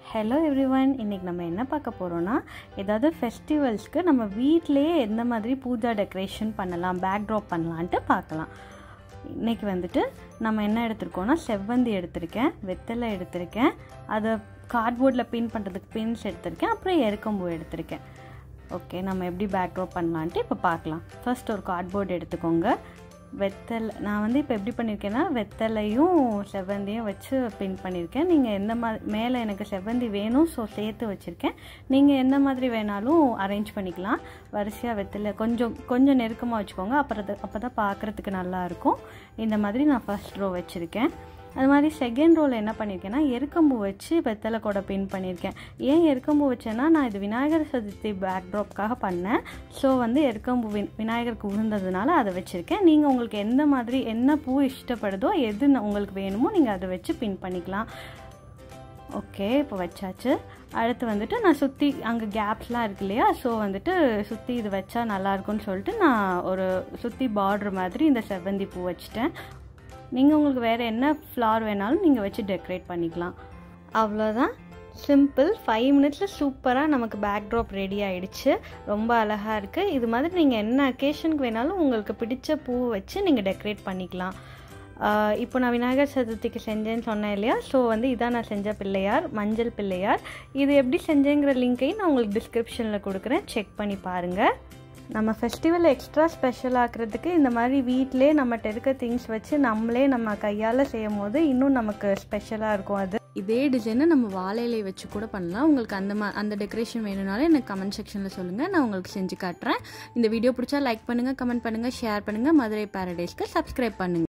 hello everyone இன்றைக்கி நம்ம என்ன பார்க்க போகிறோன்னா ஏதாவது ஃபெஸ்டிவல்ஸ்க்கு நம்ம வீட்டிலேயே எந்த மாதிரி பூஜா டெக்கரேஷன் பண்ணலாம் பேக்ட்ராப் பண்ணலான்ட்டு பார்க்கலாம் இன்றைக்கி வந்துட்டு நம்ம என்ன எடுத்திருக்கோன்னா செவ்வந்தி எடுத்திருக்கேன் வெத்தலை எடுத்திருக்கேன் அதை கார்ட்போர்டில் பின் பண்ணுறதுக்கு பின்ஸ் எடுத்திருக்கேன் அப்புறம் எருக்கம்பூ எடுத்திருக்கேன் ஓகே நம்ம எப்படி பேக்ட்ராப் பண்ணலான்ட்டு இப்போ பார்க்கலாம் ஃபர்ஸ்ட் ஒரு கார்ட்போர்டு எடுத்துக்கோங்க வெத்தலை நான் வந்து இப்போ எப்படி பண்ணியிருக்கேன்னா வெத்தலையும் செவ்வந்தியும் வச்சு பின் பண்ணியிருக்கேன் நீங்கள் எந்த மாதிரி மேலே எனக்கு செவ்வந்தி வேணும் ஸோ சேர்த்து வச்சுருக்கேன் நீங்கள் எந்த மாதிரி வேணாலும் அரேஞ்ச் பண்ணிக்கலாம் வரிசையாக வெத்தலை கொஞ்சம் கொஞ்சம் நெருக்கமாக வச்சுக்கோங்க அப்புறம் அப்போ தான் பார்க்குறதுக்கு நல்லாயிருக்கும் இந்த மாதிரி நான் ஃபர்ஸ்ட் ரோ வச்சுருக்கேன் அது மாதிரி செகண்ட் ரோவில் என்ன பண்ணியிருக்கேன்னா எருக்கம்பூ வச்சு வெத்தலை கூட பின் பண்ணியிருக்கேன் ஏன் எருக்கம்பூ வச்சேன்னா நான் இது விநாயகர் சதுர்த்தி பேக்ட்ராப்காக பண்ணேன் ஸோ வந்து எருக்கம்பூ வி விநாயகருக்கு உழுந்ததுனால அதை வச்சுருக்கேன் நீங்கள் உங்களுக்கு எந்த மாதிரி என்ன பூ இஷ்டப்படுதோ எது உங்களுக்கு வேணுமோ நீங்கள் அதை வச்சு பின் பண்ணிக்கலாம் ஓகே இப்போ வச்சாச்சு அடுத்து வந்துட்டு நான் சுற்றி அங்கே கேப்ஸ்லாம் இருக்கு இல்லையா ஸோ வந்துட்டு சுற்றி இது வச்சா நல்லாயிருக்கும்னு சொல்லிட்டு நான் ஒரு சுற்றி பார்ட்ரு மாதிரி இந்த செவ்வந்தி பூ வச்சுட்டேன் நீங்கள் உங்களுக்கு வேறு என்ன ஃப்ளார் வேணாலும் நீங்கள் வச்சு டெக்கரேட் பண்ணிக்கலாம் அவ்வளோதான் சிம்பிள் ஃபைவ் மினிட்ஸில் சூப்பராக நமக்கு பேக்ட்ராப் ரெடி ஆகிடுச்சு ரொம்ப அழகாக இருக்குது இது மாதிரி நீங்கள் என்ன அக்கேஷனுக்கு வேணாலும் உங்களுக்கு பிடிச்ச பூ வச்சு நீங்கள் டெக்கரேட் பண்ணிக்கலாம் இப்போ நான் விநாயகர் சதுர்த்திக்கு செஞ்சேன்னு சொன்னேன் இல்லையா ஸோ வந்து இதான் நான் செஞ்ச பிள்ளையார் மஞ்சள் பிள்ளையார் இது எப்படி செஞ்சேங்கிற லிங்க்கையும் நான் உங்களுக்கு டிஸ்கிரிப்ஷனில் கொடுக்குறேன் செக் பண்ணி பாருங்கள் நம்ம ஃபெஸ்டிவல் எக்ஸ்ட்ரா ஸ்பெஷல் ஆக்கிறதுக்கு இந்த மாதிரி வீட்டிலே நம்மகிட்ட இருக்க திங்ஸ் வச்சு நம்மளே நம்ம கையால் செய்யும் போது இன்னும் நமக்கு ஸ்பெஷலாக இருக்கும் அது இதே டிசைனை நம்ம வாழை இலை வச்சு கூட பண்ணலாம் உங்களுக்கு அந்த மா அந்த டெக்கரேஷன் வேணும்னாலும் எனக்கு கமெண்ட் செக்ஷனில் சொல்லுங்கள் நான் உங்களுக்கு செஞ்சு காட்டுறேன் இந்த வீடியோ பிடிச்சா லைக் பண்ணுங்கள் கமெண்ட் பண்ணுங்கள் ஷேர் பண்ணுங்கள் மதுரை பேரடைஸ்க்கு சப்ஸ்கிரைப் பண்ணுங்கள்